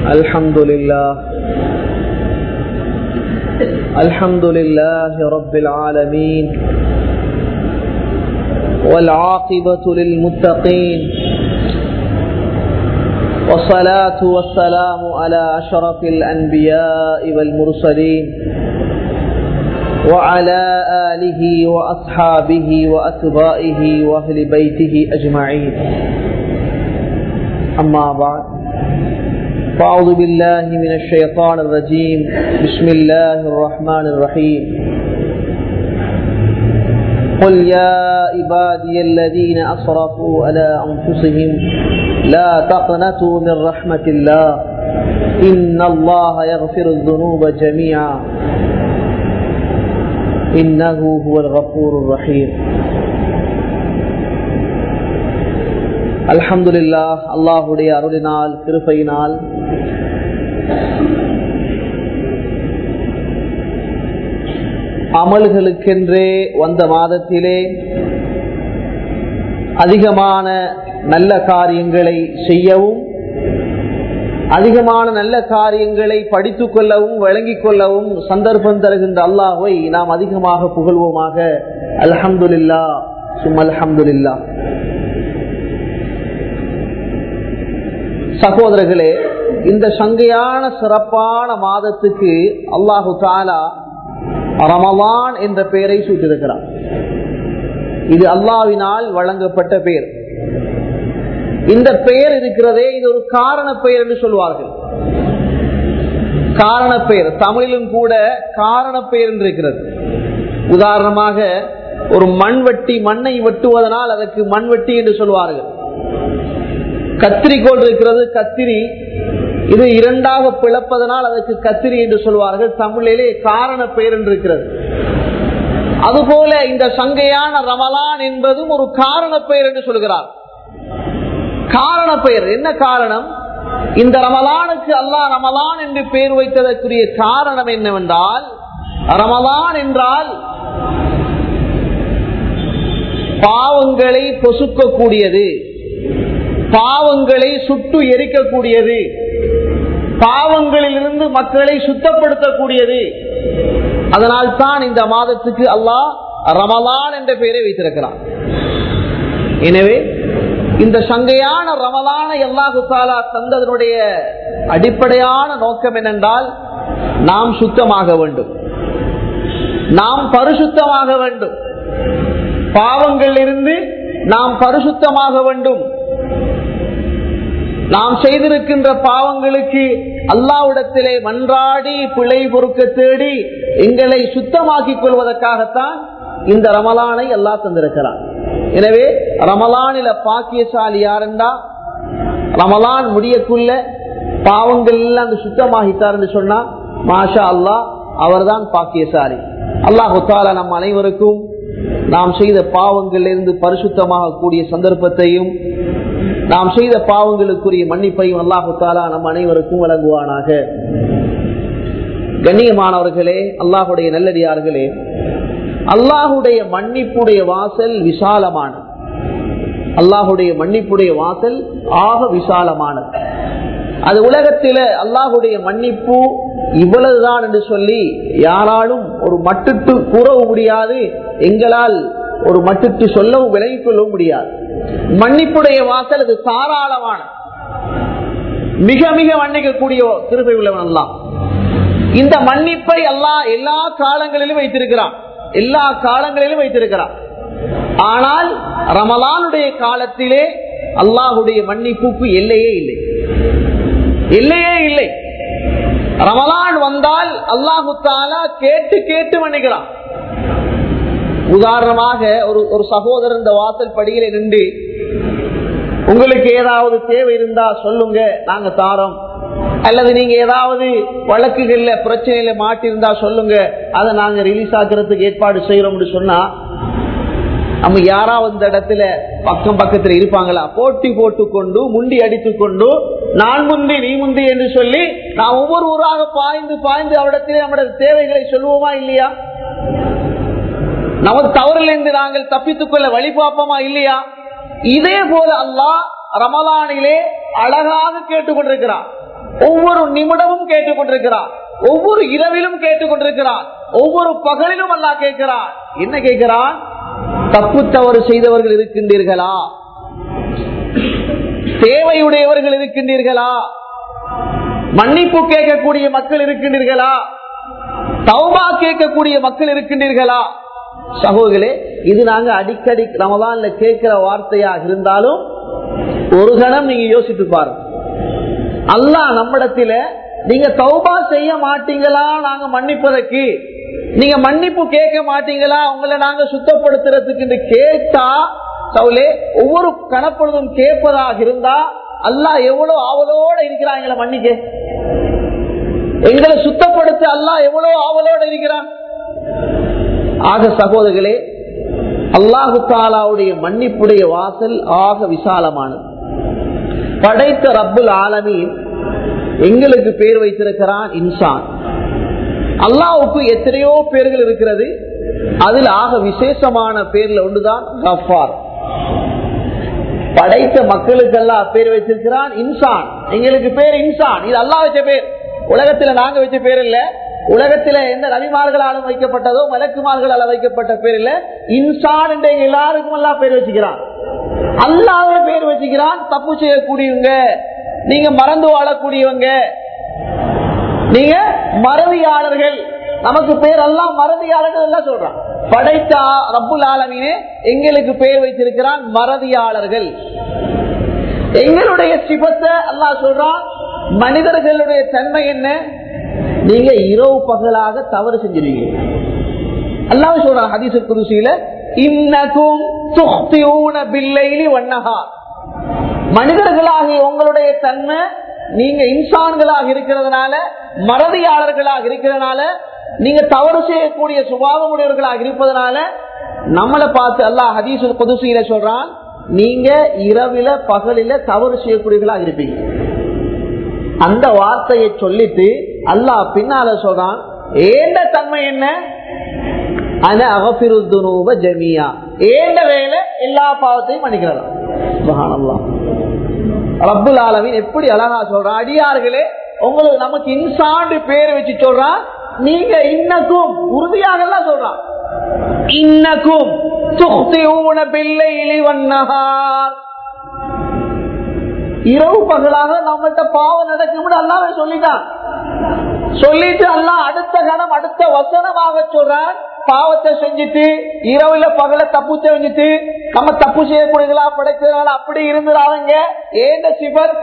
الحمد لله الحمد لله رب العالمين والعاقبة للمتقين والصلاة والسلام على أشرف الأنبياء والمرسلين وعلى آله وأصحابه وأتبائه وأهل بيته أجمعين أما بعد فأعوذ بالله من الشيطان الرجيم بسم الله الرحمن الرحيم قل يا عبادي الذين أسرفوا على أنفسهم لا تقنطوا من رحمة الله إن الله يغفر الذنوب جميعا إنه هو الغفور الرحيم அல்ஹம்துலில்லா அல்லாஹுடைய அருளினால் திருப்பையினால் அமல்களுக்கென்றே வந்த மாதத்திலே அதிகமான நல்ல காரியங்களை செய்யவும் அதிகமான நல்ல காரியங்களை படித்துக் கொள்ளவும் வழங்கிக் கொள்ளவும் சந்தர்ப்பம் தருகின்ற அல்லாஹை நாம் அதிகமாக புகழ்வோமாக அல்ஹம்துலில்லா சும் அல்ஹம்துலில்லா சகோதரர்களே இந்த சங்கையான சிறப்பான மாதத்துக்கு அல்லாஹு தாலா ரமலான் என்ற பெயரை சூட்டிருக்கிறார் இது அல்லாவினால் வழங்கப்பட்ட பெயர் இந்த பெயர் இருக்கிறதே இது ஒரு காரண பெயர் என்று சொல்வார்கள் காரண பெயர் தமிழிலும் கூட காரண பெயர் என்று இருக்கிறது உதாரணமாக ஒரு மண் வெட்டி மண்ணை வெட்டுவதனால் அதற்கு மண் வெட்டி என்று சொல்வார்கள் கத்திரிக்கோள் இருக்கிறது கத்திரி இது இரண்டாக பிளப்பதனால் அதற்கு கத்திரி என்று சொல்வார்கள் தமிழிலே காரண பெயர் என்று இருக்கிறது அதுபோல இந்த சங்கையான ரமலான் என்பதும் ஒரு காரண பெயர் என்று சொல்கிறார் காரண பெயர் என்ன காரணம் இந்த ரமலானுக்கு அல்லாஹ் ரமலான் என்று பெயர் வைத்ததற்குரிய காரணம் என்னவென்றால் ரமலான் என்றால் பாவங்களை பொசுக்கக்கூடியது பாவங்களை சுட்டு எரிக்கக்கூடியது பாவங்களிலிருந்து மக்களை சுத்தப்படுத்தக்கூடியது அதனால் தான் இந்த மாதத்துக்கு அல்லாஹ் ரமலான் என்ற பெயரை வைத்திருக்கிறான் எனவே இந்த சங்கையான ரமலான அல்லாஹு தாலா தந்ததனுடைய அடிப்படையான நோக்கம் என்னென்றால் நாம் சுத்தமாக வேண்டும் நாம் பரிசுத்தமாக வேண்டும் பாவங்கள் இருந்து நாம் பரிசுத்தமாக வேண்டும் நாம் செய்திருக்கின்ற பாவங்களுக்கு அல்லாவிடத்திலே மன்றாடி பிழை பொறுக்க தேடி எங்களை சுத்தமாக்கிக் கொள்வதற்காகத்தான் இந்த ரமலானை அல்லா தந்திருக்கிறான் எனவே ரமலானில பாக்கியசாலி யாருண்டா ரமலான் முடியக்குள்ள பாவங்கள் எல்லாம் அந்த சுத்தமாகித்தார் சொன்னா மாஷா அல்லா அவர்தான் பாக்கியசாலி அல்லாஹு தாலா நம் அனைவருக்கும் நாம் செய்த பாவங்களில் இருந்து பரிசுத்தமாக கூடிய சந்தர்ப்பத்தையும் நாம் செய்த பாவங்களுக்குரிய மன்னிப்பையும் அல்லாஹு தாலா நம் அனைவருக்கும் வழங்குவானாக கண்ணியமானவர்களே அல்லாஹுடைய நல்லடியார்களே அல்லாஹுடைய மன்னிப்புடைய வாசல் விசாலமானது அல்லாஹுடைய மன்னிப்புடைய வாசல் ஆக விசாலமானது அது உலகத்தில அல்லாஹுடைய மன்னிப்பு இவ்வளவுதான் என்று சொல்லி யாராலும் ஒரு மட்டுட்டு கூறவும் முடியாது எங்களால் ஒரு மட்டுட்டு சொல்லவும் விலகிக் கொள்ளவும் முடியாது மன்னிப்புடைய வாசல் அது தாராளமான மிக மிக மன்னிக்கக்கூடிய திருப்பை உள்ளவன் எல்லாம் இந்த மன்னிப்பை அல்லா எல்லா காலங்களிலும் வைத்திருக்கிறான் எல்லா காலங்களிலும் வைத்திருக்கிறான் ஆனால் ரமலானுடைய காலத்திலே அல்லாஹுடைய மன்னிப்புக்கு எல்லையே இல்லை இல்லையே இல்லை ரமலான் வந்தால் அல்லாஹு தாலா கேட்டு கேட்டு மன்னிக்கிறான் உதாரணமாக ஒரு ஒரு சகோதரர் இந்த வாசல் படியில நின்று உங்களுக்கு ஏதாவது தேவை இருந்தா சொல்லுங்க நாங்க தாரோம் அல்லது நீங்க ஏதாவது வழக்குகள்ல பிரச்சனையில மாட்டிருந்தா சொல்லுங்க அதை நாங்க ரிலீஸ் ஆக்குறதுக்கு ஏற்பாடு செய்யறோம்னு சொன்னா நம்ம யாராவது இந்த இடத்துல பக்கம் பக்கத்துல இருப்பாங்களா போட்டி போட்டு கொண்டு முண்டி அடித்து கொண்டு நான் முந்தி நீ முந்தி என்று சொல்லி நாம் ஒவ்வொரு ஊராக பாய்ந்து பாய்ந்து அவரிடத்திலே நம்முடைய தேவைகளை சொல்லுவோமா இல்லையா நமது தவறிலிருந்து நாங்கள் தப்பித்துக் கொள்ள வழி பார்ப்போமா இல்லையா இதே போல அல்லாஹ் ரமலானிலே அழகாக கேட்டுக்கொண்டிருக்கிறார் ஒவ்வொரு நிமிடமும் கேட்டுக்கொண்டிருக்கிறான் ஒவ்வொரு இரவிலும் கேட்டுக்கொண்டிருக்கிறான் ஒவ்வொரு பகலிலும் அல்லா கேட்கிறான் என்ன கேட்கிறான் தப்பு தவறு செய்தவர்கள் இருக்கின்றீர்களா தேவையுடையவர்கள் இருக்கின்றீர்களா மன்னிப்பு கேட்கக்கூடிய மக்கள் இருக்கின்றீர்களா தௌபா கேட்கக்கூடிய மக்கள் இருக்கின்றீர்களா சகோதரே இது நாங்க அடிக்கடி ரமதான்ல கேட்கிற வார்த்தையாக இருந்தாலும் ஒரு கணம் நீங்க யோசித்து பாருங்க அல்லாஹ் நம்மிடத்தில நீங்க தௌபா செய்ய மாட்டீங்களா நாங்க மன்னிப்பதற்கு நீங்க மன்னிப்பு கேட்க மாட்டீங்களா உங்களை நாங்க சுத்தப்படுத்துறதுக்கு கேட்டா சவுலே ஒவ்வொரு கணப்பொழுதும் கேட்பதாக இருந்தா அல்லாஹ் எவ்வளவு ஆவலோட இருக்கிறான் எங்களை மன்னிக்க எங்களை சுத்தப்படுத்த அல்லாஹ் எவ்வளவு ஆவலோட இருக்கிறான் ஆக சகோதரர்களே அல்லாஹு தாலாவுடைய மன்னிப்புடைய வாசல் ஆக விசாலமானது படைத்த ரப்புல் ஆலமீன் எங்களுக்கு பேர் வைத்திருக்கிறான் இன்சான் அல்லாவுக்கு எத்தனையோ பேர்கள் இருக்கிறது அதில் ஆக விசேஷமான பேர்ல ஒன்றுதான் கஃபார் படைத்த மக்களுக்கெல்லாம் பேர் வச்சிருக்கிறான் இன்சான் எங்களுக்கு பேர் இன்சான் இது அல்லா வச்ச பேர் உலகத்துல நாங்க வச்ச பேர் இல்ல உலகத்துல எந்த நபிமார்களாலும் வைக்கப்பட்டதோ மலக்குமார்களால் வைக்கப்பட்ட பேர் இல்ல இன்சான் என்ற எல்லாருக்கும் எல்லாம் பேர் வச்சுக்கிறான் அல்லாவே பேர் வச்சுக்கிறான் தப்பு செய்யக்கூடியவங்க நீங்க மறந்து வாழக்கூடியவங்க நீங்க மறதியாளர்கள் நமக்கு பேர் எல்லாம் மறதியாளர்கள் எல்லாம் சொல்றான் படைத்த ரப்புல் ஆலமீனே எங்களுக்கு பேர் வைத்திருக்கிறான் மறதியாளர்கள் எங்களுடைய சிபத்தை அல்லாஹ் சொல்றான் மனிதர்களுடைய தன்மை என்ன நீங்க இரவு பகலாக தவறு செஞ்சிருவீங்க அல்லாஹ் சொல்றான் ஹதீஸ் குருசியில இன்னக்கும் துஹ்தியூன பில்லைலி வண்ணஹா மனிதர்களாகிய உங்களுடைய தன்மை நீங்க இன்சான்களாக இருக்கிறதுனால மறதியாளர்களாக இருக்கிறதுனால நீங்க தவறு செய்யக்கூடிய சுபாவம் உடையவர்களாக இருப்பதனால நம்மளை பார்த்து அல்லாஹ் ஹதீஸ் புதுசையில சொல்றான் நீங்க இரவில பகலில தவறு செய்யக்கூடியவர்களாக இருப்பீங்க அந்த வார்த்தையை சொல்லிட்டு அல்லாஹ் பின்னால சொல்றான் ஏண்ட தன்மை என்ன அது அகபிருத்துனூப ஜமியா ஏண்ட வேலை எல்லா பாவத்தையும் மன்னிக்கிறதா சுபஹானல்லாஹ் ரப்புல் ஆலமீன் எப்படி அழகா சொல்றான் அடியார்களே உங்களுக்கு நமக்கு இன்சாண்டு பேர் வச்சு சொல்றான் நீங்க இன்னக்கும் உறுதியாக எல்லாம் சொல்றான் இன்னக்கும் துஹ்திஊன பில்லைலி வன்னஹார் இரவு பகலாக நம்மகிட்ட பாவம் நடக்கும் அல்லாவே சொல்லிட்டான் சொல்லிட்டு அல்லாஹ் அடுத்த கணம் அடுத்த வசனமாக சொல்றான் பாவத்தை செஞ்சுட்டு இரவுல பகல தப்பு செஞ்சுட்டு நம்ம தப்பு செய்யக்கூடியதா படைச்சதுனால அப்படி இருந்துடாதங்க ஏந்த சிபர்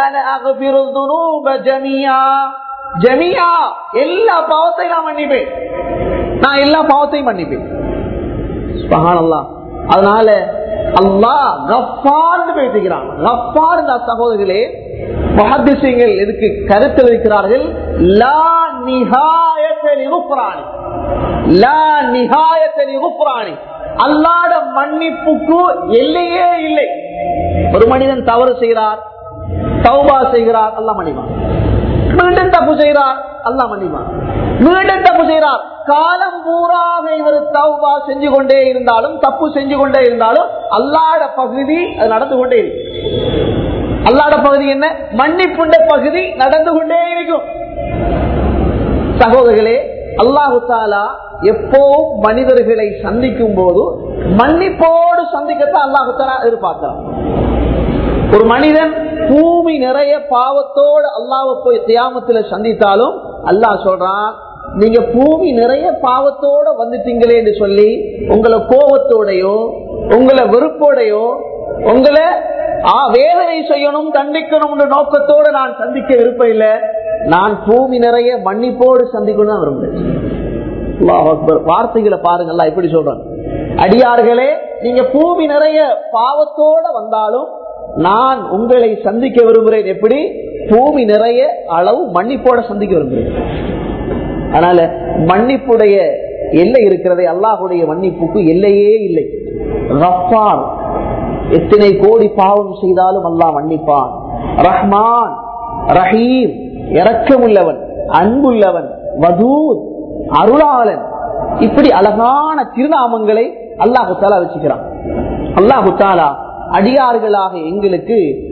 ஜமியா ஜமியா எல்லா பாவத்தையும் நான் மன்னிப்பேன் நான் எல்லா பாவத்தையும் மன்னிப்பேன் சுபஹானல்லாஹ். அதனால அல்லாஹ் கஃபார்னு பேசுகிறான் கஃபார் சகோதரர்களே மஹதிசிங்கள் இதுக்கு கருத்து இருக்கிறார்கள் லா நிகாயத்தில் இருப்புறாணி லா நிகாயத்தில் இருப்புறாணி அல்லாட மன்னிப்புக்கு எல்லையே இல்லை ஒரு மனிதன் தவறு செய்கிறார் தௌபா செய்கிறார் அல்லாஹ் மன்னிப்பான் மீண்டும் தப்பு செய்கிறார் அல்லாஹ் மன்னிப்பான் மீண்டும் தப்பு செய்கிறார் காலம் பூராக இவர் தௌபா செஞ்சு கொண்டே இருந்தாலும் தப்பு செஞ்சு கொண்டே இருந்தாலும் அல்லாட பகுதி அது நடந்து கொண்டே இருக்கு அல்லாட பகுதி என்ன மன்னிப்புண்ட பகுதி நடந்து கொண்டே இருக்கும் சகோதரர்களே அல்லாஹு தாலா எப்போவும் மனிதர்களை சந்திக்கும் போது மன்னிப்போடு சந்திக்கத்தான் அல்லாஹு தாலா எதிர்பார்க்கிறான் ஒரு மனிதன் பூமி நிறைய பாவத்தோடு அல்லாஹ் போய் தியாமத்துல சந்தித்தாலும் அல்லாஹ் சொல்றான் நீங்க பூமி நிறைய பாவத்தோட வந்துட்டீங்களே என்று சொல்லி உங்களை கோபத்தோடையோ உங்களை வெறுப்போடையோ உங்களை ஆ, வேதனை செய்யணும் தண்டிக்கணும் என்ற நோக்கத்தோடு நான் சந்திக்க விருப்பம் இல்லை நான் பூமி நிறைய மன்னிப்போடு சந்திக்கணும் தான் விரும்புறேன் அல்லாஹ் அக்பர். வார்த்தைகளை பாருங்க அல்லாஹ் எப்படி சொல்றான் அடியார்களே நீங்க பூமி நிறைய பாவத்தோட வந்தாலும் நான் உங்களை சந்திக்க விரும்புகிறேன் எப்படி பூமி நிறைய அளவு மன்னிப்போட சந்திக்க விரும்புகிறேன் அதனால மன்னிப்புடைய எல்லை இருக்கிறதே அல்லாஹுடைய மன்னிப்புக்கு எல்லையே இல்லை ரஃபார் எத்தனை கோடி பாவம் செய்தாலும் அல்லாஹ் மன்னிப்பான் ரஹ்மான் ரஹீம் இரக்கமுள்ளவன் அன்புள்ளவன் வதூத் அருளாளன் இப்படி அழகான திருநாமங்களை அல்லாஹு தாலா வச்சுக்கிறான் அல்லாஹு தாலா அடியார்களாக எங்களுக்கு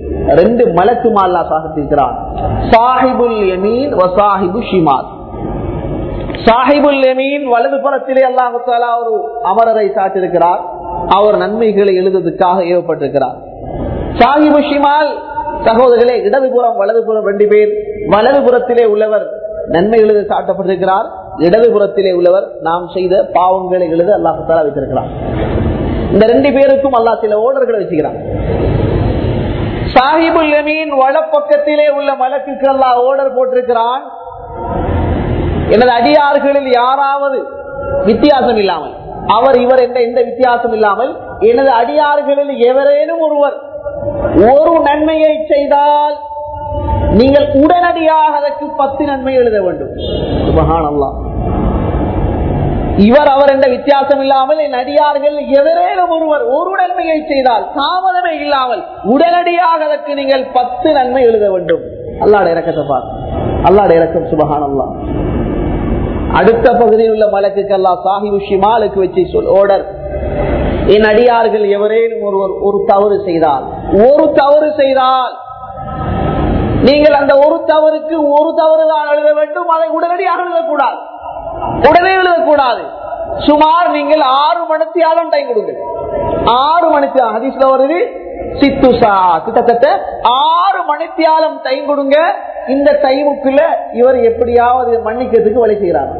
ரெண்டு மலக்குமா அல்லா சாகித்திருக்கிறான் சாஹிபுல் யமீன் வசாஹிபு ஷிமால் சாஹிபுல் யமீன் வலது புறத்திலே அல்லாஹு தாலா ஒரு அமரரை சாட்டிருக்கிறார் அவர் நன்மைகளை எழுதுவதற்காக ஏவப்பட்டிருக்கிறார் சாஹிபு ஷிமால் சகோதரர்களே இடதுபுறம் வலதுபுறம் ரெண்டு பேர் வலதுபுறத்திலே உள்ளவர் நன்மை எழுத சாட்டப்பட்டிருக்கிறார் இடதுபுறத்திலே உள்ளவர் நாம் செய்த பாவங்களை எழுத அல்லாஹு தாலா வைத்திருக்கிறார் இந்த ரெண்டு பேருக்கும் அல்லாஹ் சில ஓடர்களை வச்சுக்கிறான் சாஹிபுல் யமீன் வலப்பக்கத்திலே உள்ள மலக்குக்கு அல்லாஹ் ஓடர் போட்டிருக்கிறான் எனது அடியார்களில் யாராவது வித்தியாசம் இல்லாமல் அவர் இவர் என்ற எந்த வித்தியாசம் இல்லாமல் எனது அடியார்களில் எவரேனும் ஒருவர் ஒரு நன்மையை செய்தால் நீங்கள் உடனடியாக அதற்கு பத்து நன்மை எழுத வேண்டும் சுபஹானல்லாஹ் இவர் அவர் என்ற வித்தியாசம் இல்லாமல் என் அடியார்கள் எவரேனும் ஒருவர் ஒரு நன்மையை செய்தால் தாமதமே இல்லாமல் உடனடியாக அதற்கு நீங்கள் பத்து நன்மை எழுத வேண்டும் அல்லாட இறக்கத்தை பார் அல்லாட இறக்கம் சுபகான் அல்லா அடுத்த பகுதியில் உள்ள மலக்குக்கு அல்லா சாஹிபு ஷிமாலுக்கு வச்சு சொல் ஓடர் என் அடியார்கள் எவரேனும் ஒருவர் ஒரு தவறு செய்தால் ஒரு தவறு செய்தால் நீங்கள் அந்த ஒரு தவறுக்கு ஒரு தவறு தான் எழுத வேண்டும் அதை உடனடியாக எழுதக்கூடாது உடனே எழுதக்கூடாது சுமார் நீங்கள் ஆறு மணித்தியாலும் டைம் கொடுங்க ஆறு மணித்தியாலம் ஹதீஸ்ல வருது சித்துசா கிட்டத்தட்ட ஆறு மணித்தியாலம் டைம் கொடுங்க இந்த டைமுக்குள்ள இவர் எப்படியாவது மன்னிக்கிறதுக்கு வழி செய்கிறாரா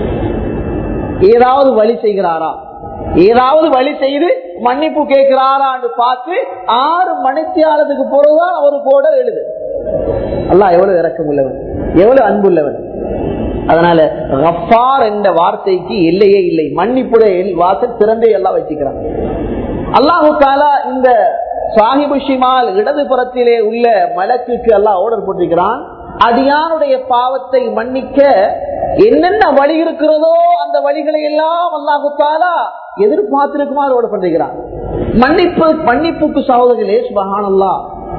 ஏதாவது வழி செய்கிறாரா ஏதாவது வழி செய்து மன்னிப்பு கேட்கிறாரான்னு பார்த்து ஆறு மணித்தியாலத்துக்கு பிறகுதான் ஒரு போடல் எழுது அல்லா எவ்வளவு இறக்கம் உள்ளவன் எவ்வளவு அன்புள்ளவன் அதனால ரஃபார் என்ற வார்த்தைக்கு எல்லையே இல்லை மன்னிப்புடைய வாசல் திறந்தே எல்லாம் வச்சுக்கிறான் அல்லாஹு தாலா இந்த சாஹிபு ஷிமால் இடது புறத்திலே உள்ள மலக்குக்கு எல்லாம் ஆர்டர் போட்டிருக்கிறான் அடியானுடைய பாவத்தை மன்னிக்க என்னென்ன வழி இருக்கிறதோ அந்த வழிகளை எல்லாம் அல்லாஹு தாலா எதிர்பார்த்திருக்குமாறு ஆர்டர் பண்ணிருக்கிறான் மன்னிப்பு மன்னிப்புக்கு சகோதரர்களே சுபஹானல்லா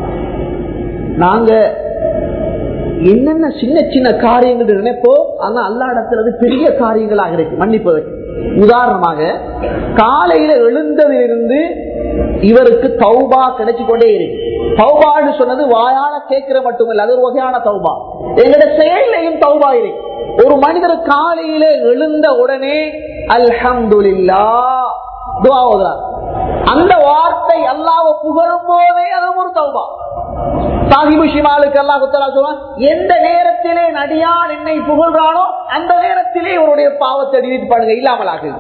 நாங்க என்னென்ன சின்ன சின்ன காரியங்கள் நினைப்போம் ஆனா அல்லா இடத்துல பெரிய காரியங்களாக இருக்கு மன்னிப்பதற்கு உதாரணமாக காலையில எழுந்ததிலிருந்து இவருக்கு தௌபா கிடைச்சு கொண்டே இருக்கு தௌபான்னு சொன்னது வாயால கேட்கிற மட்டுமல்ல அது ஒரு வகையான தௌபா எங்கட செயலையும் தௌபா இருக்கு ஒரு மனிதர் காலையில எழுந்த உடனே அல்ஹம்துலில்லா துவா ஓதுறார் அந்த வார்த்தை அல்லாவ புகழும் போதே அது ஒரு தௌபா சாஹிபு ஷிமாலுக்கு அல்லாஹ் சொல்லுவான் எந்த நேரத்திலே நடியான் என்னை புகழ்றானோ அந்த நேரத்திலே இவருடைய பாவத்தை டிலீட் பண்ணுங்க இல்லாமல் ஆகுது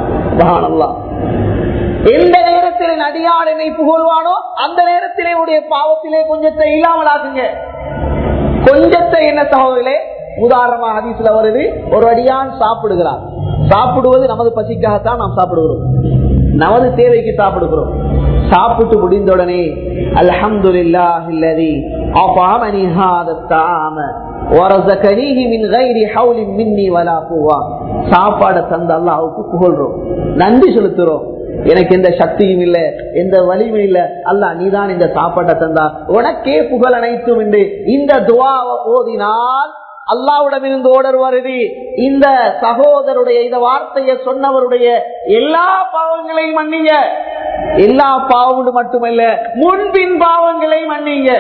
எந்த நேரத்தில் நடிகான் என்னை புகழ்வானோ அந்த நேரத்திலே உடைய பாவத்திலே கொஞ்சத்தை இல்லாமல் ஆக்குங்க கொஞ்சத்தை என்ன சகோதரிலே உதாரணமாக ஹதீஸ்ல வருது ஒரு அடியான் சாப்பிடுகிறார் சாப்பிடுவது நமது பசிக்காகத்தான் நாம் சாப்பிடுகிறோம் நமது தேவைக்கு சாப்பிடுகிறோம் சாப்பிட்டு முடிந்தவுடனே அல்ஹம்துலில்லாஹில்லதி அஃபாமனி ஹாத தஆம வரஸகனிஹி மின் கைரி ஹவுலின் மின்னி வலா குவா சாப்பாட தந்த அல்லாஹ்வுக்கு புகழ்றோம் நன்றி செலுத்துறோம் எனக்கு எந்த சக்தியும் இல்ல எந்த வலிமையும் இல்ல அல்ல நீதான் இந்த சாப்பாட்டை தந்தா உனக்கே புகழ் அனைத்தும் என்று இந்த துவாவை ஓதினால் அல்லாவிடம் இருந்து ஓடர் வருது இந்த சகோதரருடைய இந்த வார்த்தையை சொன்னவருடைய எல்லா பாவங்களையும் மன்னிங்க எல்லா பாவங்களும் மட்டுமல்ல முன்பின் பாவங்களை மன்னிங்க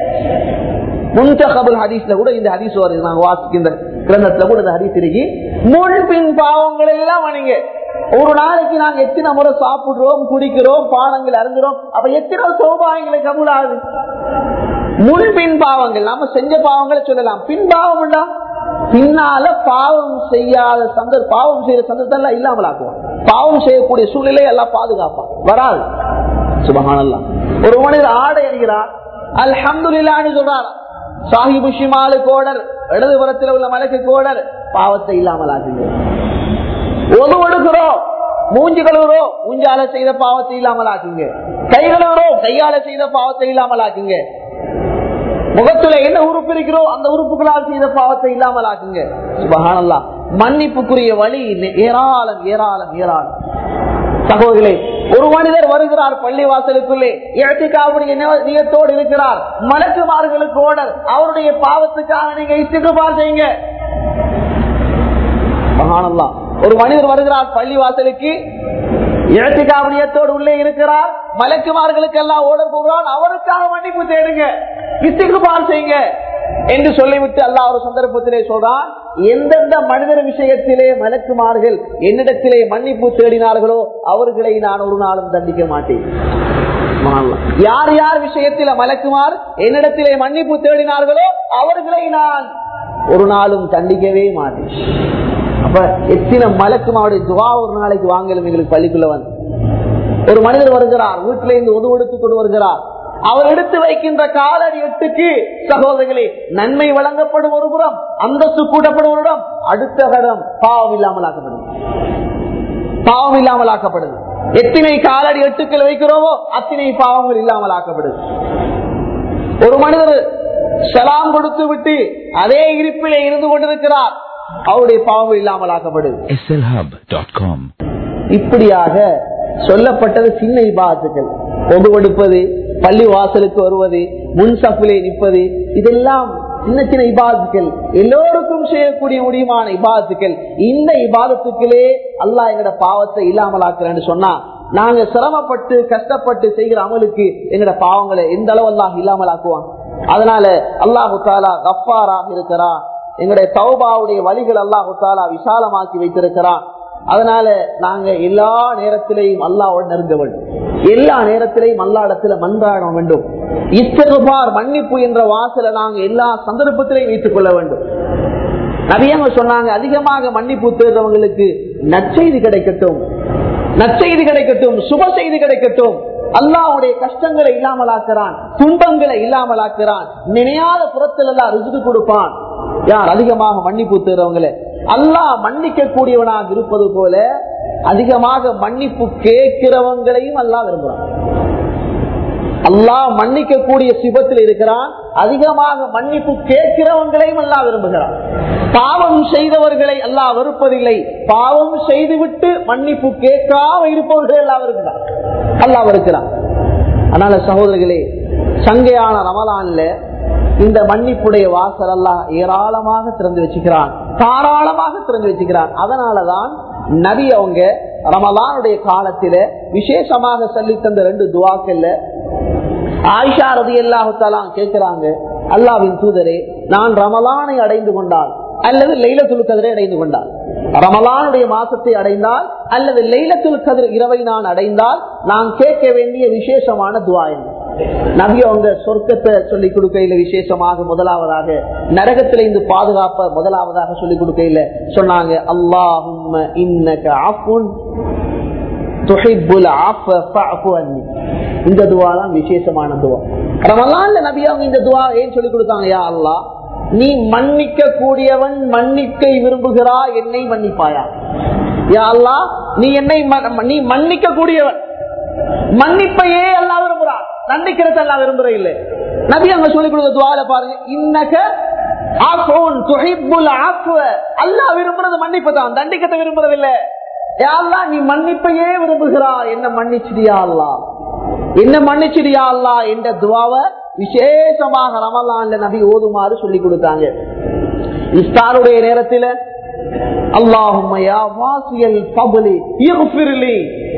முன்தகபுல் ஹதீஸ்ல கூட இந்த ஹதீஸ் வருது நாங்க வாசிக்கின்ற கிரந்தத்துல கூட இந்த ஹதீஸ் இருக்கு முன்பின் பாவங்கள் எல்லாம் மன்னிங்க ஒரு நாளைக்கு நாங்க எத்தனை முறை சாப்பிடுறோம் குடிக்கிறோம் பானங்கள் அருந்துறோம் அப்ப எத்தனை சௌபாயங்களை கபூல் ஆகுது முன்பின் பாவங்கள் நாம செஞ்ச பாவங்களை சொல்லலாம் பின் பாவம் பின்னால பாவம் செய்யாத சந்த பாவம் செய்யற சந்தர்ப்பம் இல்லாமல் ஆக்குவான் பாவம் செய்யக்கூடிய சூழ்நிலை எல்லாம் பாதுகாப்பான் வராது சுபகானல்லாம் ஒரு மனிதர் ஆடை அணிகிறார் அல்ஹம்துலில்லான்னு சொல்றார் சாஹிபு ஷிமாலு கோடர் இடதுபுறத்தில் உள்ள மலைக்கு கோடர் பாவத்தை இல்லாமல் ஆக்குங்க ஒது ஒடுக்கிறோம் மூஞ்சி கழுவுறோம் மூஞ்சால செய்த பாவத்தை இல்லாமல் ஆக்குங்க கை கழுவுறோம் கையால செய்த பாவத்தை இல்லாமல் ஆக்குங்க முகத்துல என்ன உறுப்பு இருக்கிறோ அந்த உறுப்புகளால் செய்த பாவத்தை இல்லாமல் ஆக்குங்க சுபகானல்லா மன்னிப்புக்குரிய வழி ஏராளம் ஏராளம் ஏராளம் சகோதரிகளே ஒரு மனிதர் வருகிறார் பள்ளி வாசலுக்குள்ளே இடத்துக்காவுடைய நியத்தோடு இருக்கிறார் மலக்குமார்களுக்கு ஓடர் அவருடைய பாவத்துக்காக நீங்க இஸ்திகுபார் செய்யுங்க மகானல்லா ஒரு மனிதர் வருகிறார் பள்ளி வாசலுக்கு இடத்துக்காவணியத்தோடு உள்ளே இருக்கிறார் மலக்குமார்களுக்கு எல்லாம் ஓடர் போகிறான் அவருக்காக மன்னிப்பு தேடுங்க இஸ்திகுபார் செய்யுங்க என்று சொல்லிவிட்டு அல்லாஹ் ஒரு சந்தர்ப்பத்திலே சொல்றான் எந்தெந்த மனிதர் விஷயத்திலே மலக்குமார்கள் என்னிடத்திலே மன்னிப்பு தேடினார்களோ அவர்களை நான் ஒரு நாளும் தண்டிக்க மாட்டேன் சுப்ஹானல்லாஹ். யார் யார் விஷயத்தில மலக்குமார் என்னிடத்திலே மன்னிப்பு தேடினார்களோ அவர்களை நான் ஒரு நாளும் தண்டிக்கவே மாட்டேன் அப்ப எத்தனை மலக்குமாருடைய துவா ஒரு நாளைக்கு வாங்கலும் எங்களுக்கு பள்ளிக்குள்ள வந்து ஒரு மனிதர் வருகிறார் வீட்டில இருந்து உதவு எடுத்துக் கொண்டு வருகிறார் அவர் எடுத்து வைக்கின்ற காலடி எட்டுக்கு சகோதரர்களே நன்மை வழங்கப்படும் ஒரு புறம் அந்தஸ்து கூட்டப்படும் ஒரு இடம் அடுத்த கடம் பாவம் இல்லாமல் ஆக்கப்படுது பாவம் இல்லாமல் ஆக்கப்படுது எத்தனை காலடி எட்டுக்கள் வைக்கிறோமோ அத்தனை பாவங்கள் இல்லாமல் ஆக்கப்படுது ஒரு மனிதர் சலாம் கொடுத்து விட்டு அதே இருப்பிலே இருந்து கொண்டிருக்கிறார் அவருடைய பாவம் இல்லாமல் ஆக்கப்படுது slhub.com இப்படியாக சொல்லப்பட்டது சின்ன இபாத்துக்கள் ஒதுவெடுப்பது பள்ளி வாசலுக்கு வருவது முன் சப்பிலே நிற்பது இதெல்லாம் சின்ன சின்ன இபாதுக்கள் எல்லோருக்கும் செய்யக்கூடிய முடியுமான இபாதுக்கள் இந்த இபாதத்துக்களே அல்லாஹ் எங்கட பாவத்தை இல்லாமலாக்குறேன்னு சொன்னா நாங்க சிரமப்பட்டு கஷ்டப்பட்டு செய்கிற அமலுக்கு எங்கட பாவங்களை எந்த அளவு அல்லாஹ் இல்லாமலாக்குவான் அதனால அல்லாஹு தாலா கப்பாராக இருக்கிறான் எங்களுடைய தௌபாவுடைய வழிகள் அல்லாஹு தாலா விசாலமாக்கி வைத்திருக்கிறான் அதனால நாங்க எல்லா நேரத்திலையும் அல்லாவோட நெருங்க வேண்டும் எல்லா நேரத்திலையும் அல்லா இடத்துல மன்றாட வேண்டும் இஸ்தகுபார் மன்னிப்பு என்ற வாசலை நாங்க எல்லா சந்தர்ப்பத்திலையும் வைத்துக் கொள்ள வேண்டும் நபியங்க சொன்னாங்க அதிகமாக மன்னிப்பு தேடுறவங்களுக்கு நற்செய்தி கிடைக்கட்டும் நற்செய்தி கிடைக்கட்டும் சுப செய்தி கிடைக்கட்டும் அல்லாவுடைய கஷ்டங்களை இல்லாமலாக்குறான் துன்பங்களை இல்லாமலாக்குறான் நினையாத புறத்தில் எல்லாம் ரிசுக்கு கொடுப்பான் யார் அதிகமாக மன்னிப்பு தேடுறவங்களே அல்லாஹ் மன்னிக்க கூடியவனாக இருப்பது போல அதிகமாக மன்னிப்பு கேட்கிறவங்களையும் அல்லாஹ் விரும்புறான் அல்லாஹ் மன்னிக்க கூடிய சிபத்தில் இருக்கிறான் அதிகமாக மன்னிப்பு கேட்கிறவங்களையும் அல்லாஹ் விரும்புகிறான் பாவம் செய்தவர்களை அல்லாஹ் வெறுப்பதில்லை பாவம் செய்துவிட்டு மன்னிப்பு கேட்காம இருப்பவர்கள் எல்லாம் இருக்கிறான் அல்லாஹ் இருக்கிறான் அதனால சகோதரர்களே சங்கையான ரமலான்ல இந்த மன்னிப்புடைய வாசல் எல்லாம் ஏராளமாக திறந்து வச்சுக்கிறான் தாராளமாக திறந்து வச்சுக்கிறான் அதனாலதான் நபி அவங்க ரமலானுடைய காலத்தில விசேஷமாக சொல்லி தந்த ரெண்டு துவாக்கல்ல ஆயிஷா ரதி அல்லாஹாலாம் கேட்கிறாங்க அல்லாவின் தூதரே நான் ரமலானை அடைந்து கொண்டால் அல்லது லைலத்துல் கதிரை அடைந்து கொண்டால் ரமலானுடைய மாசத்தை அடைந்தால் அல்லது லைலத்துல் கதிர் இரவை நான் அடைந்தால் நான் கேட்க வேண்டிய விசேஷமான துவா என்ன நபி அவங்க சொர்க்கத்தை சொல்லிக் கொடுக்கையில விசேஷமாக முதலாவதாக நரகத்தில இருந்து பாதுகாப்ப முதலாவதாக சொல்லிக் கொடுக்கையில சொன்னாங்க அல்லாஹும் இன்னக ஆஃபுன் துஹிப்புல் ஆஃப ஃபஅஃபு அன்னி இந்த துவா தான் விசேஷமான துவா ரமலான்ல நபி அவங்க இந்த துவா ஏன் சொல்லி கொடுத்தாங்க யா அல்லாஹ் நீ மன்னிக்க கூடியவன் மன்னிக்கை விரும்புகிறா என்னை மன்னிப்பாயா யா அல்லாஹ் நீ என்னை ம- நீ மன்னிக்க கூடியவன் மன்னிப்பையே எல்லாம் விரும்புறான் தண்டிக்கிறது எல்லாம் விரும்புற இல்லை நபி அங்க சொல்லிக் கொடுத்த துவால பாருங்க இன்னக ஆஃபூன் துஹிப்புல் ஆஃப்வ அல்லாஹ் விரும்புறது மன்னிப்பு தான் தண்டிக்கத்தை விரும்புறது இல்ல யா அல்லாஹ் நீ மன்னிப்பையே விரும்புகிறா என்ன மன்னிச்சிடியா அல்லாஹ் என்ன மன்னிச்சிடியா அல்லாஹ் என்ற துவாவை விசேஷமாக ரமலான்ல நபி ஓதுமாறு சொல்லி கொடுத்தாங்க இஸ்தாருடைய நேரத்தில் அல்லாஹுமையா வாசியல் பபலி இஃபிர்லி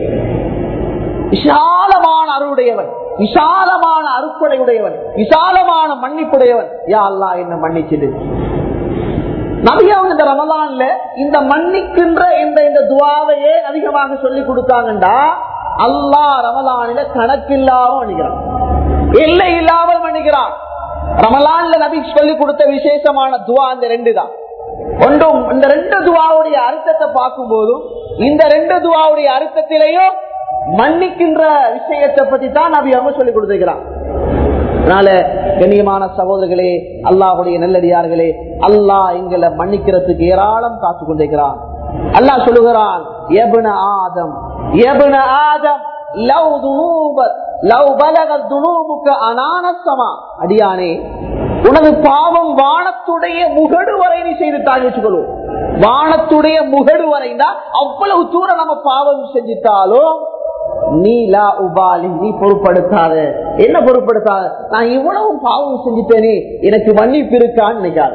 விசாலமான அருளுடையவன் விசாலமான அருப்படையுடையவன் விசாலமான மன்னிப்புடையவன் யா அல்லாஹ் என்ன மன்னிச்சிடு நபியாவும் இந்த ரமலான்ல இந்த மன்னிக்கின்ற இந்த இந்த துவாவையே அதிகமாக சொல்லி கொடுத்தாங்கண்டா அல்லாஹ் ரமலானில கணக்கில்லாம மன்னிக்கிறான் எல்லை இல்லாமல் மன்னிக்கிறான் ரமலான்ல நபி சொல்லி கொடுத்த விசேஷமான துவா இந்த ரெண்டு தான் ஒன்றும் இந்த ரெண்டு துவாவுடைய அர்த்தத்தை பார்க்கும் போதும் இந்த ரெண்டு துவாவுடைய அர்த்தத்திலையும் மன்னிக்கின்ற விஷயத்தை பத்தி தான் நபி அவங்க சொல்லி கொடுத்திருக்கிறான் அதனால கண்ணியமான சகோதரர்களே அல்லாஹுடைய நல்லடியார்களே அல்லாஹ் எங்களை மன்னிக்கிறதுக்கு ஏராளம் காத்து கொண்டிருக்கிறான் அல்லாஹ் சொல்லுகிறான் எபுன ஆதம் எபுன ஆதம் லவ் துனூப லவ் பலகத் துனூபுக்க அனானசமா அடியானே உனது பாவம் வானத்துடைய முகடு வரை நீ செய்து தாங்கி வச்சுக்கொள்வோம் வானத்துடைய முகடு வரைந்தா அவ்வளவு தூரம் நம்ம பாவம் செஞ்சிட்டாலும் நீ லா உபாலி நீ பொருட்படுத்தாத என்ன பொருட்படுத்தாத நான் இவ்வளவு பாவம் செஞ்சுட்டேனே எனக்கு மன்னிப்பு இருக்கான்னு நினைக்காது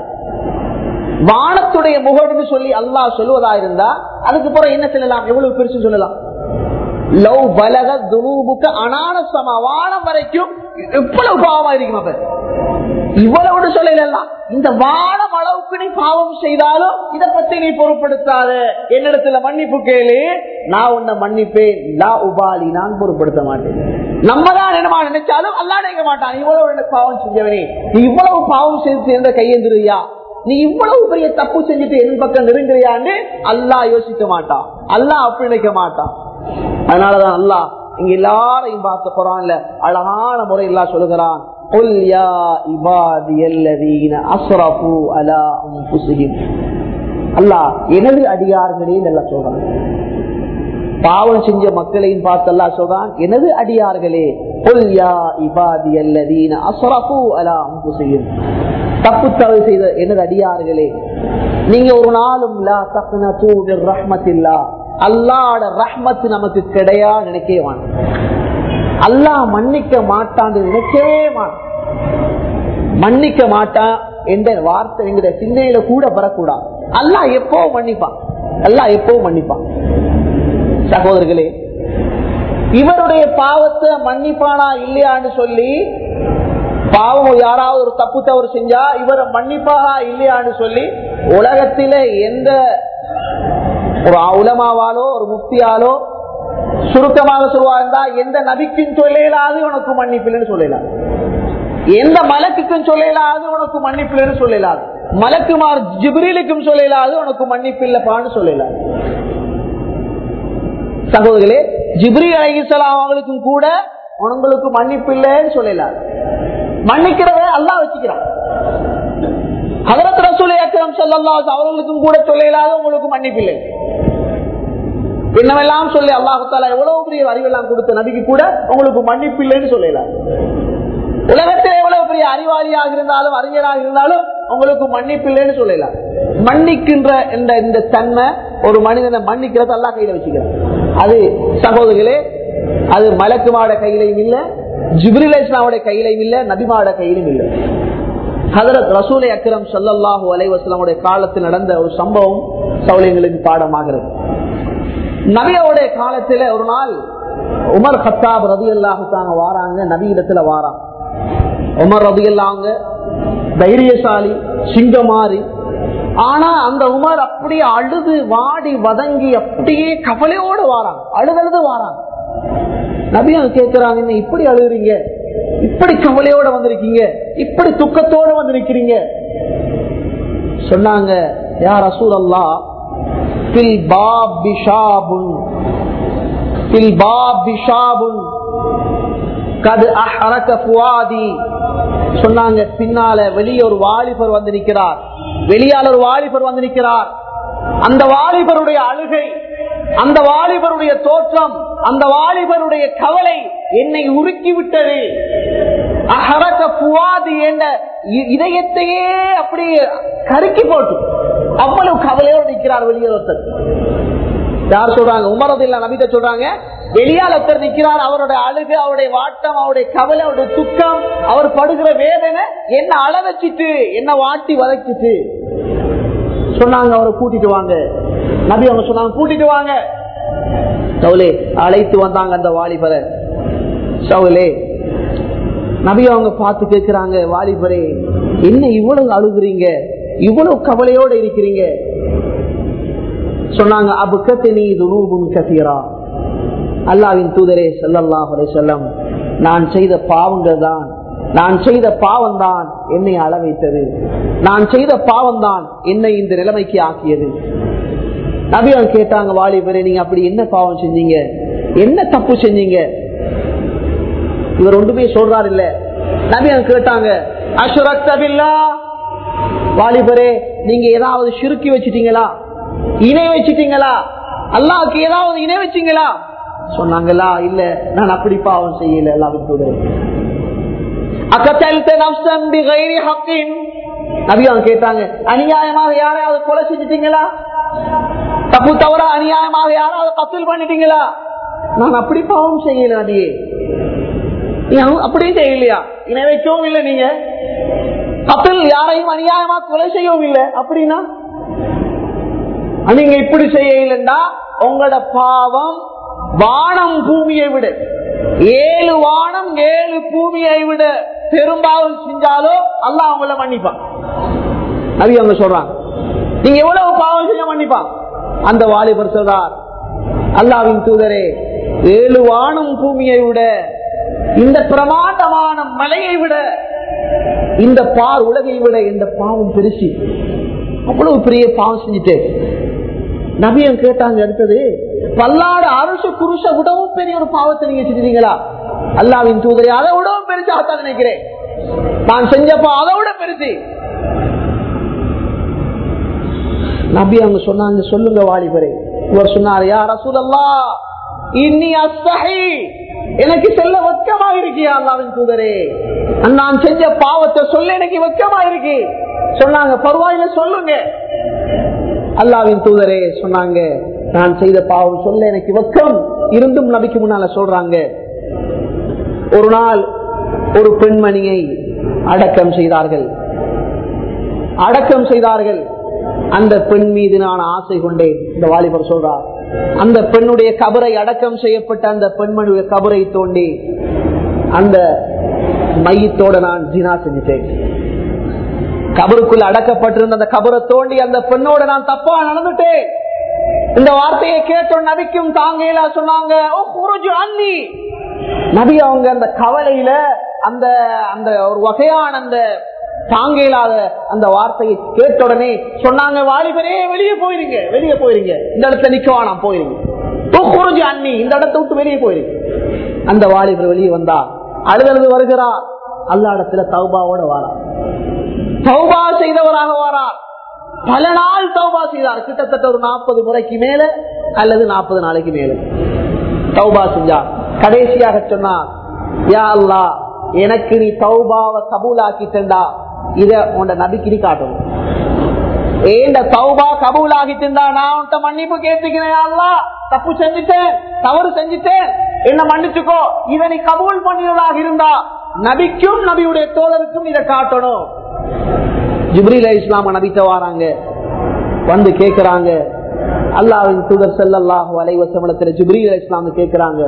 வானத்துடைய முகடுன்னு சொல்லி அல்லாஹ் சொல்வதா இருந்தா அதுக்கு பிறகு என்ன சொல்லலாம் எவ்வளவு பெருசு சொல்லலாம் லவ் பலக துனூபுக்கு அனான சமவானம் வரைக்கும் எவ்வளவு பாவமா இருக்கும் அப்ப இவ்வளவு சொல்லல இந்த வானம் அளவுக்கு நீ பாவம் செய்தாலும் இதை பத்தி நீ பொருட்படுத்தாத என்னிடத்துல மன்னிப்பு கேளு நான் உன்னை மன்னிப்பேன் லா உபாலி நான் பொருட்படுத்த மாட்டேன் நம்ம தான் என்னமா நினைச்சாலும் அல்லா நினைக்க மாட்டான் இவ்வளவு எனக்கு பாவம் செஞ்சவனே நீ இவ்வளவு பாவம் செய்து சேர்ந்த கையெந்திரியா நீ இவ்வளவு பெரிய தப்பு செஞ்சுட்டு என் பக்கம் நெருங்குறியான்னு அல்லா யோசிக்க மாட்டான் அல்லா அப்படி நினைக்க மாட்டான் அதனாலதான் அல்லா இங்க எல்லாரையும் பார்த்த குரான்ல அழகான முறை எல்லாம் சொல்லுகிறான் قل يا عبادي الذين اسرفوا على انفسهم அல்லாஹ் எனது அடியார்களே நல்லா சொல்றான் பாவம் செஞ்ச மக்களையும் பார்த்து அல்லா சொல்றான் எனது அடியார்களே قل يا عبادي الذين اسرفوا على انفسهم தப்பு தவறு செய்த எனது அடியார்களே நீங்க ஒரு நாளும் லா தக்னது மின் ரஹ்மத்தில்லா அல்லாஹ்வோட ரஹ்மத் நமக்கு கிடையா நினைக்கவே வேண்டாம் அல்லாஹ் மன்னிக்க மாட்டான்னு நினைக்கவே மாட்டான் மன்னிக்க மாட்டான் என்ற வார்த்தை எங்கிற சின்னையில கூட வரக்கூடாது அல்லாஹ் எப்போ மன்னிப்பான் அல்லாஹ் எப்போ மன்னிப்பான் சகோதரர்களே இவருடைய பாவத்தை மன்னிப்பானா இல்லையான்னு சொல்லி பாவம் யாராவது ஒரு தப்பு தவறு செஞ்சா இவரை மன்னிப்பானா இல்லையான்னு சொல்லி உலகத்தில எந்த ஒரு உலமாவாலோ ஒரு முக்தியாலோ சுருக்கமாக சொல்லுவாருந்தா எந்த நபிக்கும் சொல்லலாது உனக்கு மன்னிப்பில்லைன்னு சொல்லலாம் எந்த மலக்குக்கும் சொல்லலாது உனக்கு மன்னிப்பில்லைன்னு சொல்லலாது மலக்குமார் ஜிப்ரீலுக்கும் சொல்லலாது உனக்கு மன்னிப்பில்லப்பான்னு சொல்லலாம் சகோதரர்களே ஜிப்ரி அலைகிசலாம் அவங்களுக்கும் கூட உங்களுக்கு மன்னிப்பு இல்லைன்னு சொல்லலாம் மன்னிக்கிறத அல்லா வச்சுக்கிறான் ஹதரத் ரசூல் அக்ரம் ஸல்லல்லாஹு அவர்களுக்கும் கூட சொல்லலாத உங்களுக்கு மன்னிப்பு இல்லை என்னவெல்லாம் சொல்லி அல்லாஹால எவ்வளவு பெரிய அறிவெல்லாம் கொடுத்த நபிக்கு கூட உங்களுக்கு மன்னிப்பு இல்லைன்னு சொல்லலாம் உலகத்தில் எவ்வளவு பெரிய அறிவாளியாக இருந்தாலும் அறிஞராக இருந்தாலும் உங்களுக்கு மன்னிப்பு இல்லைன்னு சொல்லலாம் மன்னிக்கின்ற இந்த இந்த தன்மை ஒரு மனிதனை மன்னிக்கிறது அல்லா கையில வச்சுக்கிறான் அது சகோதரிகளே அது மலக்குமாட கையிலையும் இல்ல ஜிப்ரில் இஸ்லாமுடைய கையிலையும் இல்ல நபிமாட கையிலும் இல்ல ஹதரத் ரசூலை அக்ரம் சல்லாஹூ அலைவாஸ்லாமுடைய காலத்தில் நடந்த ஒரு சம்பவம் சௌலியங்களுக்கு பாடமாகிறது நபியோடைய காலத்துல ஒரு நாள் உமர் ஹத்தாப் ரதி அல்லாஹாங்க வாராங்க நபி இடத்துல வாராங்க உமர் ரதி அல்லாங்க தைரியசாலி சிங்கமாரி ஆனா அந்த உமர் அப்படியே அழுது வாடி வதங்கி அப்படியே கவலையோடு வாராங்க அழுதழுது வாராங்க நபி அவங்க கேட்கிறாங்க என்ன இப்படி அழுகுறீங்க இப்படி கவலையோட வந்திருக்கீங்க இப்படி துக்கத்தோட வந்து நிக்கிறீங்க சொன்னாங்க யார் ரசூல் அல்லா பில் பாப் பிஷாபுன் பில் பாப் பிஷாபுன் கது அஹரக புவாதி சொன்னாங்க பின்னால வெளியே ஒரு வாலிபர் வந்து நிற்கிறார் வெளியால் ஒரு வாலிபர் வந்து நிற்கிறார் அந்த வாலிபருடைய அழுகை அந்த வாலிபருடைய தோற்றம் அந்த வாலிபருடைய கவலை என்னை உருக்கி விட்டது அஹரக புவாதி என்ற இதயத்தையே அப்படியே கருக்கி போட்டு அவ்வளவு கவலையோடு நிற்கிறார் வெளியே ஒருத்தர் யார் சொல்றாங்க உமரது இல்ல நபித்த சொல்றாங்க வெளியால் ஒருத்தர் நிற்கிறார் அவருடைய அழுகு அவருடைய வாட்டம் அவருடைய கவலை அவருடைய துக்கம் அவர் படுகிற வேதனை என்ன அள வச்சிட்டு என்ன வாட்டி வதச்சிட்டு சொன்னாங்க அவரை கூட்டிட்டு வாங்க நபி அவங்க சொன்னாங்க கூட்டிட்டு வாங்க சவுலே அழைத்து வந்தாங்க அந்த வாலிபரை சவுலே நபி அவங்க பார்த்து கேட்கிறாங்க வாலிபரே என்ன இவ்வளவு அழுகுறீங்க இவ்வளவு கவலையோட இருக்கிறீங்க சொன்னாங்க அபுக்கத்தினி துனூபும் கசீரா அல்லாவின் தூதரே சல்லல்லாஹ் செல்லம் நான் செய்த பாவங்கள் தான் நான் செய்த பாவம் தான் என்னை அள வைத்தது நான் செய்த பாவம் தான் என்னை இந்த நிலைமைக்கு ஆக்கியது நபி அவங்க கேட்டாங்க வாலிபரே நீங்க அப்படி என்ன பாவம் செஞ்சீங்க என்ன தப்பு செஞ்சீங்க இவர் ஒன்றுமே சொல்றாரு இல்ல நபி அவங்க கேட்டாங்க அசுரத்தபில்லா வாலிபரே நீங்க ஏதாவது சுருக்கி வச்சிட்டீங்களா இணை வச்சிட்டீங்களா அல்லாவுக்கு ஏதாவது இணை வச்சீங்களா சொன்னாங்களா இல்ல நான் அப்படி பாவம் செய்யல எல்லாரும் கேட்டாங்க அநியாயமாக யாரையாவது கொலை செஞ்சிட்டீங்களா தப்பு தவிர அநியாயமாக யாராவது கத்தல் பண்ணிட்டீங்களா நான் அப்படி பாவம் செய்யல அடியே அப்படியும் செய்யலையா இணை வைக்கவும் இல்லை நீங்க கத்தல் யாரையும் அநியாயமா கொலை செய்யவும் இல்லை அப்படின்னா நீங்க இப்படி செய்யலன்னா உங்களோட பாவம் வானம் பூமியை விட ஏழு வானம் ஏழு பூமியை விட பெரும்பாலும் செஞ்சாலோ அல்லாஹ் அவங்கள மன்னிப்பான் நபி அவங்க சொல்றாங்க நீங்க எவ்வளவு பாவம் செஞ்ச மன்னிப்பான் அந்த வாலிபர் சொல்றார் அல்லாவின் தூதரே ஏழு வானம் பூமியை விட இந்த பிரமாண்டமான மலையை விட இந்த பார் உலகை விட இந்த பாவம் பெருசி அவ்வளவு பெரிய பாவம் செஞ்சுட்டு நபியம் கேட்டாங்க அடுத்தது பல்லாடு அரச குருஷ விடவும் பெரிய ஒரு பாவத்தை நீங்க செஞ்சீங்களா அல்லாவின் தூதரை அதை விடவும் பெருசாகத்தான் நினைக்கிறேன் நான் செஞ்சப்போ அதை விட பெருசு நபி அவங்க சொன்னாங்க சொல்லுங்க வாலிபரே இவர் சொன்னார் யார் ரசூலல்லா இன்னி அஸ்தஹி எனக்கு சொல்ல வெக்கமா இருக்கியா அல்லாவின் தூதரே நான் செஞ்ச பாவத்தை சொல்ல எனக்கு வெக்கமா இருக்கு சொன்னாங்க பரவாயில்ல சொல்லுங்க அல்லாவின் தூதரே சொன்னாங்க நான் செய்த பாவம் சொல்ல எனக்கு வெக்கம் இருந்தும் நபிக்கு முன்னால சொல்றாங்க ஒரு நாள் ஒரு பெண்மணியை அடக்கம் செய்தார்கள் அடக்கம் செய்தார்கள் அந்த பெண் மீது நான் ஆசை கொண்டேன் இந்த வாலிபர் சொல்றார் அந்த பெண்ணுடைய கபரை அடக்கம் செய்யப்பட்ட அந்த பெண்மணியுடைய கபரை தோண்டி அந்த மையத்தோட நான் ஜினா செஞ்சுட்டேன் கபருக்குள் அடக்கப்பட்டிருந்த அந்த கபரை தோண்டி அந்த பெண்ணோட நான் தப்பா நடந்துட்டேன் இந்த வார்த்தையை கேட்ட நபிக்கும் தாங்கலா சொன்னாங்க "ஓ, குருஜு அன்னி." நபி அவங்க அந்த கவலையில அந்த அந்த ஒரு வகையான அந்த தாங்க இயலாத அந்த வார்த்தையை கேட்ட உடனே சொன்னாங்க வாலிபரே வெளியே போயிருங்க வெளியே போயிருங்க இந்த இடத்துல நிக்க வேணாம் போயிருங்க "ஓ, குருஜு அன்னி இந்த இடத்தை விட்டு வெளியே போயிருங்க அந்த வாலிபர் வெளியே வந்தா அழுதழுது வருகிறார் அல்லா இடத்துல தௌபாவோட வாரார் தௌபா செய்தவராக வாரார் பல நாள் தௌபா செய்தார் கிட்டத்தட்ட ஒரு நாற்பது முறைக்கு மேல அல்லது நாற்பது நாளைக்கு மேல தௌபா செஞ்சார் கடைசியாக சொன்னார் யா அல்லா எனக்கு நீ தௌபாவை கபூலாக்கிட்டா இத உன்ட நபிக்கு நீ காட்டணும் ஏண்ட தௌபா கபூலாகிட்டு நான் உன்ட்ட மன்னிப்பு கேட்டுக்கிறேன் யா அல்லாஹ். தப்பு செஞ்சுட்டேன் தவறு செஞ்சுட்டேன் என்ன மன்னிச்சுக்கோ இதை நீ கபூல் பண்ணியதாக இருந்தா நபிக்கும் நபியுடைய தோழருக்கும் இதை காட்டணும் ஜிப்ரீல் இஸ்லாம நபித்த வாராங்க வந்து கேக்குறாங்க அல்லாவின் தூதர் செல்லல்லாஹு அலைவசமலத்துல ஜிப்ரீல் இஸ்லாம் கேக்குறாங்க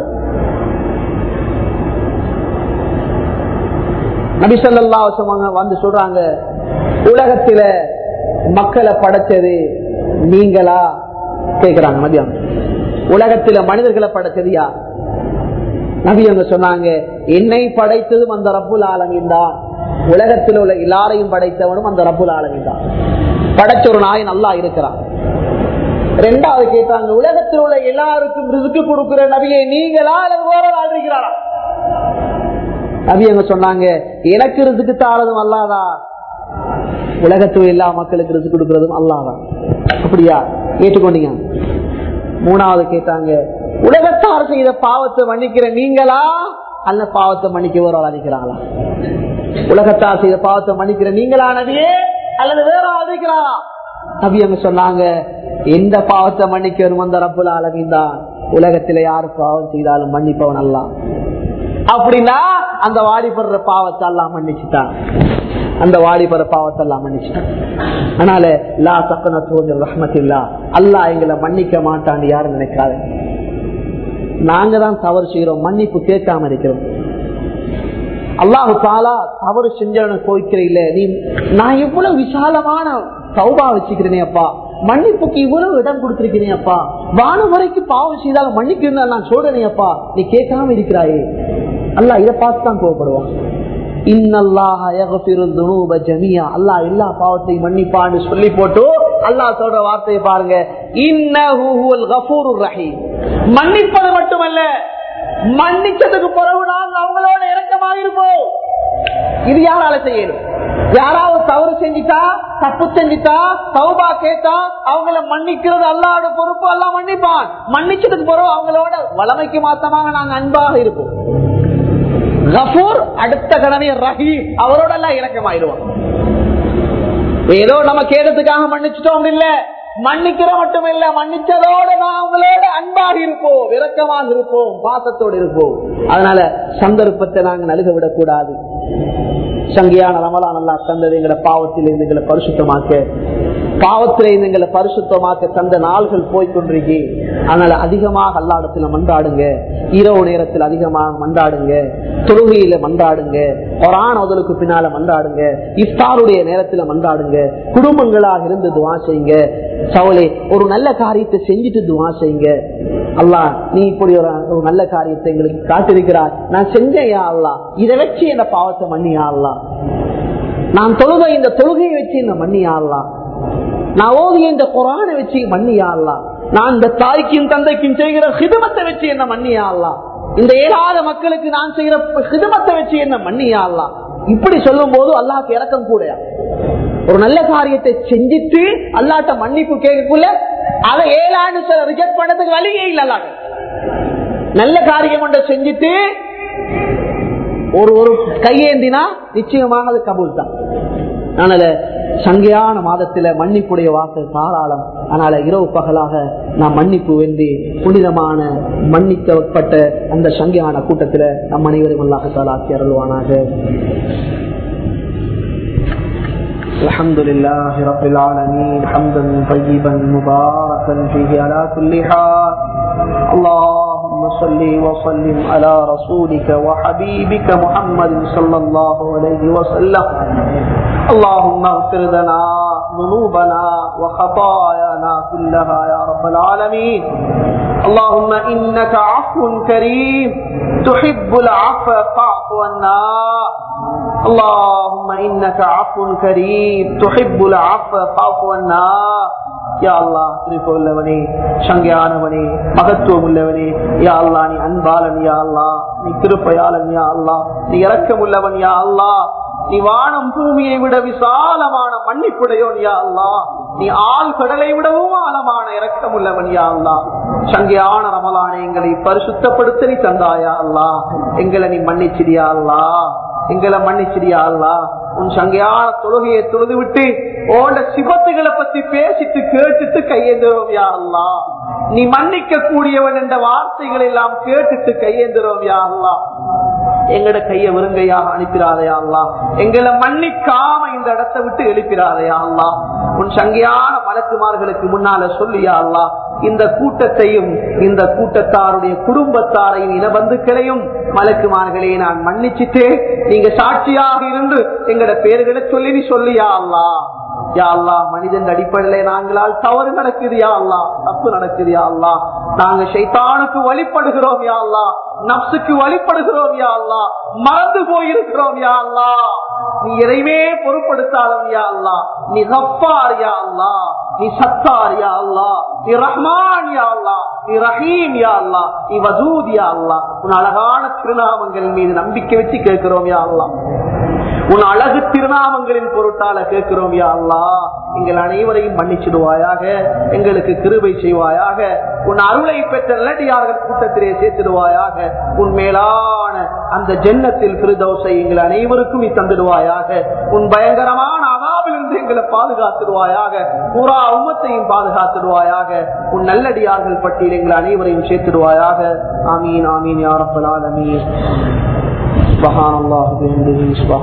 நபி சொல்லல்லா வந்து சொல்றாங்க உலகத்தில மக்களை படைச்சது நீங்களா கேக்குறாங்க மதியம் உலகத்தில மனிதர்களை படைச்சது யார் நபி அவங்க சொன்னாங்க என்னை படைத்ததும் அந்த ரப்புல் ஆலமின் தான் உலகத்தில் உள்ள எல்லாரையும் படைத்தவனும் அந்த ரப்புல் ஆலமின் தான் படைச்ச ஒரு நாய் நல்லா இருக்கிறான் ரெண்டாவது கேட்டாங்க உலகத்தில் உள்ள எல்லாருக்கும் ரிசுக்கு கொடுக்கிற நபியை நீங்களா அல்லது வேற ஆள் இருக்கிறாரா நபி அங்க சொன்னாங்க எனக்கு ரிசுக்கு தாளதும் அல்லாதா உலகத்தில் எல்லா மக்களுக்கு ரிசுக்கு கொடுக்கறதும் அல்லாதான் அப்படியா ஏற்றுக்கொண்டீங்க மூணாவது கேட்டாங்க உலகத்தார் செய்த பாவத்தை மன்னிக்கிற நீங்களா அல்ல பாவத்தை மன்னிக்க வேற ஆள் அடிக்கிறாங்களா உலகத்தார் செய்த பாவத்தை மன்னிக்கிற நீங்களா நபியே அல்லது வேற ஆள் அடிக்கிறாரா நபி அங்க சொன்னாங்க எந்த பாவத்தை மன்னிக்க வரும் அந்த ரப்புல ஆலமீன் தான் உலகத்துல யாரு பாவம் செய்தாலும் மன்னிப்பவன் அல்ல அப்படின்னா அந்த வாலிபடுற பாவத்தை எல்லாம் மன்னிச்சுட்டான் அந்த வாலிபர பாவத்தை எல்லாம் மன்னிச்சுட்டான் அதனால லா சக்கன தோஞ்சல் ரஹ்மத்தில்லா அல்லா எங்களை மன்னிக்க மாட்டான்னு யாரும் நினைக்காது நாங்க தான் தவறு செய்யறோம் மன்னிப்பு கேட்காம இருக்கிறோம் அல்லாஹு தாலா தவறு செஞ்சவன கோய்க்கிற இல்ல நீ நான் எவ்வளவு விசாலமான சௌபா வச்சுக்கிறேனே அப்பா மன்னிப்புக்கு இவ்வளவு இடம் கொடுத்திருக்கிறேன் அப்பா வான வரைக்கும் பாவம் செய்தாலும் மன்னிக்கிறேன் நான் சொல்றேனே அப்பா நீ கேட்காம இருக்கிறாயே அல்லா இதை பார்த்து தான் கோவப்படுவான் அல்லாஹ் எல்லா பாவத்தையும் மன்னிப்பான்னு சொல்லி போட்டு அல்லாஹ் சொல்ற வார்த்தையை பாருங்க மன்னிப்பது மட்டுமல்ல மன்னிச்சதுக்கு பிறகு நாங்கள் அவங்களோட இறக்கமாக இருப்போம் இது யாரால செய்யணும் யாராவது தவறு செஞ்சிட்டா தப்பு செஞ்சிட்டா சௌபா கேட்டா அவங்கள மன்னிக்கிறது அல்லாட பொறுப்பு எல்லாம் மன்னிப்பான் மன்னிச்சதுக்கு பிறகு அவங்களோட வளமைக்கு மாத்தமாக நாங்க அன்பாக இருப்போம் கபூர் அடுத்த கடமை ரஹீம் அவரோட எல்லாம் இறக்கமாயிருவோம் ஏதோ நம்ம கேட்டதுக்காக மன்னிச்சிட்டோம் இல்ல மன்னிக்கிற மட்டும் இல்ல மன்னிச்சதோட நான் அவங்களோட அன்பாக இருப்போம் இரக்கமாக இருப்போம் பாசத்தோடு இருப்போம் அதனால சந்தர்ப்பத்தை நாங்க நழுக விடக்கூடாது சங்கியான ரமலான் நல்லா தந்தது எங்களை பாவத்தில் இருந்து எங்களை பரிசுத்தமாக்க பாவத்திலே இருந்து எங்களை பரிசுத்தமாக்க தந்த நாள்கள் போய்கொண்டிருக்கி அதனால அதிகமாக அல்லாடத்துல மன்றாடுங்க இரவு நேரத்தில் அதிகமாக மன்றாடுங்க தொழுகையில மன்றாடுங்க கொரான் உதலுக்கு பின்னால மன்றாடுங்க இஃப்தாருடைய நேரத்துல மன்றாடுங்க குடும்பங்களாக இருந்து துவா செய்யுங்க சவலே ஒரு நல்ல காரியத்தை செஞ்சுட்டு துவா செய்யுங்க அல்லா நீ இப்படி ஒரு ஒரு நல்ல காரியத்தை எங்களுக்கு காட்டிருக்கிறாய் நான் செஞ்சேயா அல்லா இதை வச்சு என்ன பாவத்தை மன்னியா அல்லா நான் தொழுகை இந்த தொழுகையை வச்சு என்ன மன்னியா அல்லா நான் ஓதிய இந்த குரானை வச்சு மன்னியா அல்லா நான் இந்த தாய்க்கும் தந்தைக்கும் செய்கிற ஹிதமத்தை வச்சு என்ன மன்னியா அல்லா இந்த ஏழாத மக்களுக்கு நான் செய்கிற ஹிதமத்தை வச்சு என்ன மன்னியா அல்லா இப்படி சொல்லும் போது அல்லாஹ்க்கு இறக்கம் கூட ஒரு நல்ல காரியத்தை செஞ்சுட்டு அல்லாட்ட மன்னிப்பு கேட்கக்குள்ள அதை ஏழாண்டு சில ரிஜெக்ட் பண்ணதுக்கு வழியே இல்லை அல்லாஹ் நல்ல காரியம் ஒன்றை செஞ்சுட்டு ஒரு ஒரு கையேந்தினா நிச்சயமாக அது கபூல் தான் அதனால சங்கையான மாதத்துல மன்னிப்புடைய வாக்கு தாராளம் அதனால இரவு பகலாக நாம் மன்னிப்பு வேண்டி புனிதமான மன்னிக்கப்பட்ட அந்த சங்கையான கூட்டத்துல நம் அனைவரும் அல்லாஹ் தாலாக்கி அருள்வானாக الحمد لله رب العالمين حمدا طيبا مباركا فيه على كل حال اللهم صل وسلم على رسولك وحبيبك محمد صلى الله عليه وسلم اللهم اغفر لنا ذنوبنا وخطايانا كلها يا رب العالمين اللهم انك عفو كريم تحب العفو فاعف عنا اللهم انك عفو كريم تحب العفو فاعف عنا யா அல்லா திருப்ப உள்ளவனே சங்கையானவனே மகத்துவம் உள்ளவனே யா அல்லா நீ அன்பாளன் யா அல்லா நீ திருப்பையாளன் யா அல்லா நீ இறக்கம் உள்ளவன் யா அல்லா நீ வானம் பூமியை விட விசாலமான மன்னிப்புடையோன் யா அல்லா நீ ஆள் கடலை விடவும் ஆழமான இறக்கம் உள்ளவன் யா அல்லா சங்கையான ரமலான எங்களை பரிசுத்தப்படுத்த நீ தந்தாயா அல்லா எங்களை நீ மன்னிச்சிடியா அல்லா எங்களை மன்னிச்சிடியா அல்லா உன் சங்கையான தொழுகையை தொழுது விட்டு ஓண்ட சிபத்துகளை பத்தி பேசிட்டு கேட்டுட்டு கையேந்துறோம் யா அல்லா நீ மன்னிக்க கூடியவன் என்ற வார்த்தைகள் எல்லாம் கேட்டுட்டு கையேந்துறோம் யா அல்லா எங்கட கைய விருங்கையாக அனுப்பிடாதையா அல்லா எங்களை மன்னிக்காம இந்த இடத்தை விட்டு எழுப்பிடாதையா அல்லா உன் சங்கையான மலக்குமார்களுக்கு முன்னால சொல்லியா அல்லா இந்த கூட்டத்தையும் இந்த கூட்டத்தாருடைய குடும்பத்தாரையும் இனபந்துக்களையும் மலக்குமார்களே நான் மன்னிச்சுட்டு நீங்க சாட்சியாக இருந்து எங்கட பேர்களை சொல்லி நீ சொல்லியா அல்லா யா அல்லா மனிதன் அடிப்படையில நாங்களால் தவறு நடக்குது யா அல்லா தப்பு நடக்குது யா அல்லா நாங்க சைத்தானுக்கு வழிபடுகிறோம் யா அல்லா நப்சுக்கு வழிபடுகிறோம் யா அல்லா மறந்து போயிருக்கிறோம் யா அல்லா நீ எதையுமே பொருட்படுத்தாதவன் யா அல்லா நீ ரப்பார் யா அல்லா நீ சத்தார் யா அல்லா நீ ரஹ்மான் யா அல்லா நீ ரஹீம் யா அல்லா நீ வதூத் யா அல்லா உன் அழகான திருநாமங்கள் மீது நம்பிக்கை வச்சு கேட்கிறோம் யா அல்லா உன் அழகு திருநாமங்களின் பொருட்டால கேட்கிறோம் யா அல்லா எங்கள் அனைவரையும் மன்னிச்சிடுவாயாக எங்களுக்கு கிருபை செய்வாயாக உன் அருளை பெற்ற நல்லடியார்கள் கூட்டத்திலே சேர்த்திடுவாயாக உன் மேலான அந்த ஜென்னத்தில் பிரதோஷை எங்கள் அனைவருக்கும் நீ தந்துடுவாயாக உன் பயங்கரமான அதாவிலிருந்து எங்களை பாதுகாத்துடுவாயாக புறா உமத்தையும் பாதுகாத்துடுவாயாக உன் நல்லடியார்கள் பட்டியல் எங்கள் அனைவரையும் சேர்த்திடுவாயாக ஆமீன் ஆமீன் யாரப்பலால் அமீன் سبحان الله بحمده سبحان